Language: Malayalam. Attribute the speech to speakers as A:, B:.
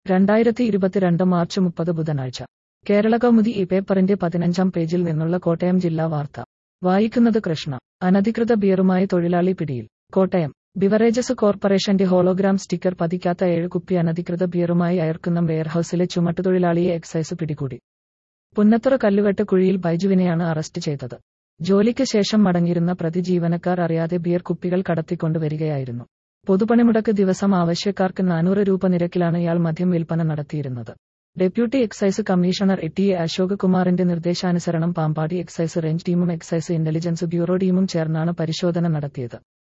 A: രണ്ടായിരത്തി ഇരുപത്തിരണ്ട് മാർച്ച് മുപ്പത് ബുധനാഴ്ച കേരള കൗമുദി ഈ പേപ്പറിന്റെ പതിനഞ്ചാം പേജിൽ നിന്നുള്ള കോട്ടയം ജില്ലാ വാർത്ത വായിക്കുന്നത് കൃഷ്ണ അനധികൃത ബിയറുമായി തൊഴിലാളി പിടിയിൽ കോട്ടയം ബിവറേജസ് കോർപ്പറേഷന്റെ ഹോളോഗ്രാം സ്റ്റിക്കർ പതിക്കാത്ത ഏഴ് കുപ്പി അനധികൃത ബിയറുമായി അയർക്കുന്ന വെയർഹൌസിലെ ചുമട്ടുതൊഴിലാളിയെ എക്സൈസ് പിടികൂടി പുന്നത്തുറ കല്ലുവെട്ട് കുഴിയിൽ ബൈജുവിനെയാണ് അറസ്റ്റ് ചെയ്തത് ജോലിക്ക് ശേഷം മടങ്ങിയിരുന്ന പ്രതി ജീവനക്കാർ അറിയാതെ ബിയർ കുപ്പികൾ കടത്തിക്കൊണ്ടുവരികയായിരുന്നു പൊതുപണിമുടക്ക് ദിവസം ആവശ്യക്കാർക്ക് നാനൂറ് രൂപ നിരക്കിലാണ് ഇയാൾ മദ്യം വിൽപ്പന നടത്തിയിരുന്നത് deputy excise commissioner A T A Ashok കുമാറിന്റെ നിർദ്ദേശാനുസരണം പാമ്പാടി എക്സൈസ് റേഞ്ച് ടീമും എക്സൈസ് ഇന്റലിജൻസ് ബ്യൂറോ ടീമും ചേർന്നാണ് പരിശോധന നടത്തിയത്